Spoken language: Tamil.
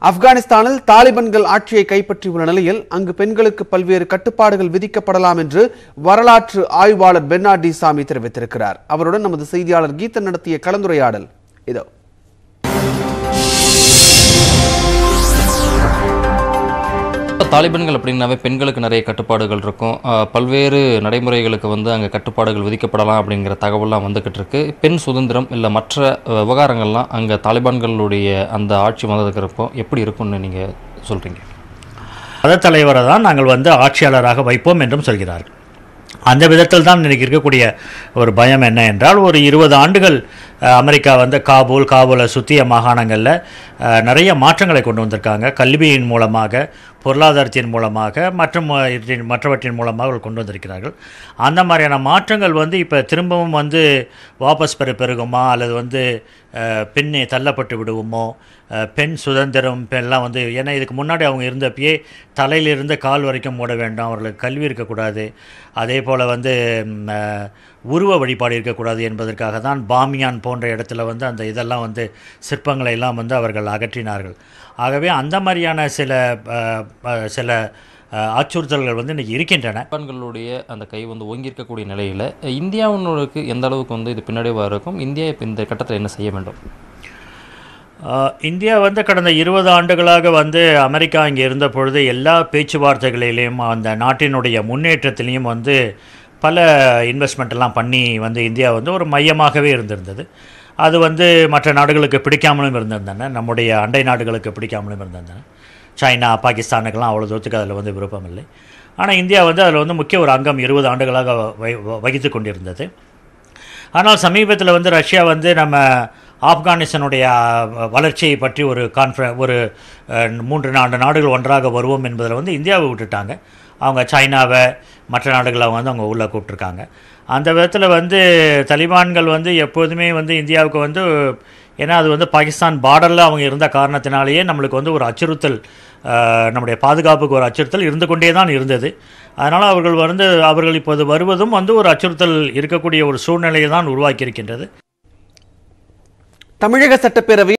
ஆப்கானிஸ்தானில் தாலிபான்கள் ஆட்சியை கைப்பற்றியுள்ள நிலையில் அங்கு பெண்களுக்கு பல்வேறு கட்டுப்பாடுகள் விதிக்கப்படலாம் என்று வரலாற்று ஆய்வாளர் பென்னாடி சாமி தெரிவித்திருக்கிறார் அவருடன் நமது செய்தியாளர் கீதன் நடத்திய கலந்துரையாடல் இதோ தாலிபான்கள் அப்படின்னாவே பெண்களுக்கு நிறைய கட்டுப்பாடுகள் இருக்கும் அஹ், பல்வேறு நடைமுறைகளுக்கு வந்து அங்கே கட்டுப்பாடுகள் விதிக்கப்படலாம் அப்படிங்கிற தகவல்லாம் வந்துக்கிட்டு இருக்கு பெண் சுதந்திரம் இல்லை மற்ற அஹ், விவகாரங்கள்லாம் அங்கே தாலிபான்களுடைய அந்த ஆட்சி வந்ததுக்கிறப்போ எப்படி இருக்கும்னு நீங்கள் சொல்கிறீங்க மதத்தலைவரை தான் நாங்கள் வந்து ஆட்சியாளராக வைப்போம் என்றும் சொல்கிறார்கள் அந்த விதத்தில் தான் இன்றைக்கி இருக்கக்கூடிய ஒரு பயம் என்ன என்றால் ஒரு இருபது ஆண்டுகள் அஹ், அமெரிக்கா வந்து காபூல் காபூலை சுற்றிய மாகாணங்களில் அஹ், நிறைய மாற்றங்களை கொண்டு வந்திருக்காங்க கல்வியின் மூலமாக பொருளாதாரத்தின் மூலமாக மற்றும் அஹ், மற்றவற்றின் மூலமாக அவர்கள் கொண்டு வந்திருக்கிறார்கள் அந்த மாதிரியான மாற்றங்கள் வந்து இப்போ திரும்பவும் வந்து வாபஸ் பெற பெருகுமா அல்லது வந்து அஹ், பெண்ணை தள்ளப்பட்டு விடுவோமோ அஹ், பெண் சுதந்திரம் எல்லாம் வந்து ஏன்னா இதுக்கு முன்னாடி அவங்க இருந்தப்பயே தலையிலிருந்து கால் வரைக்கும் மூட வேண்டாம் அவர்களுக்கு கல்வி இருக்கக்கூடாது அதே போல் வந்து ம், அஹ், உருவ வழிபாடு இருக்கக்கூடாது என்பதற்காக தான் பாமியான் போன்ற இடத்துல வந்து அந்த இதெல்லாம் வந்து சிற்பங்களை எல்லாம் வந்து அவர்கள் அகற்றினார்கள் ஆகவே அந்த மாதிரியான சில அஹ், அஹ், சில அஹ், அச்சுறுத்தல்கள் வந்து இன்றைக்கி இருக்கின்றன தாலிபான்களுடைய அந்த கை வந்து ஓங்கி இருக்கக்கூடிய நிலையில் இந்தியாவினருக்கு எந்த அளவுக்கு வந்து இது பின்னடைவாக இருக்கும் இந்தியா இப்போ இந்த கட்டத்தில் என்ன செய்ய வேண்டும் ஆஹ் இந்தியா வந்து கடந்த இருபது ஆண்டுகளாக வந்து அமெரிக்கா இங்கே இருந்த பொழுது எல்லா பேச்சுவார்த்தைகளிலையும் அந்த நாட்டினுடைய முன்னேற்றத்திலையும் வந்து பல இன்வெஸ்ட்மெண்ட் எல்லாம் பண்ணி வந்து இந்தியா வந்து ஒரு மையமாகவே இருந்திருந்தது அது வந்து மற்ற நாடுகளுக்கு பிடிக்காமலும் இருந்திருந்தன நம்முடைய அண்டை நாடுகளுக்கு பிடிக்காமலும் இருந்திருந்தன சைனா பாகிஸ்தானுக்கெல்லாம் அவ்வளோ தூரத்துக்கு அதில் வந்து விருப்பம் இல்லை ஆனால் இந்தியா வந்து அதில் வந்து முக்கிய ஒரு அங்கம் இருபது ஆண்டுகளாக வகி வகித்து கொண்டிருந்தது ஆனால் சமீபத்தில் வந்து ரஷ்யா வந்து நம்ம ஆப்கானிஸ்தானுடைய அஹ், வளர்ச்சியை பற்றி ஒரு கான்ஃபர ஒரு அஹ், மூன்று நான்கு நாடுகள் ஒன்றாக வருவோம் என்பதில் வந்து இந்தியாவை விட்டுட்டாங்க அவங்க சைனாவை மற்ற நாடுகளை வந்து அவங்க உள்ளே கூப்பிட்ருக்காங்க அந்த விதத்தில் வந்து தலிபான்கள் வந்து எப்போதுமே வந்து இந்தியாவுக்கு வந்து ஏன்னா அது வந்து பாகிஸ்தான் பார்டரில் அவங்க இருந்த காரணத்தினாலேயே நம்மளுக்கு வந்து ஒரு அச்சுறுத்தல் அஹ், நம்முடைய பாதுகாப்புக்கு ஒரு அச்சுறுத்தல் இருந்து கொண்டே தான் இருந்தது அதனால் அவர்கள் வந்து அவர்கள் இப்போது வருவதும் வந்து ஒரு அச்சுறுத்தல் இருக்கக்கூடிய ஒரு சூழ்நிலையை தான் உருவாக்கி இருக்கின்றது தமிழக சட்டப்பேரவை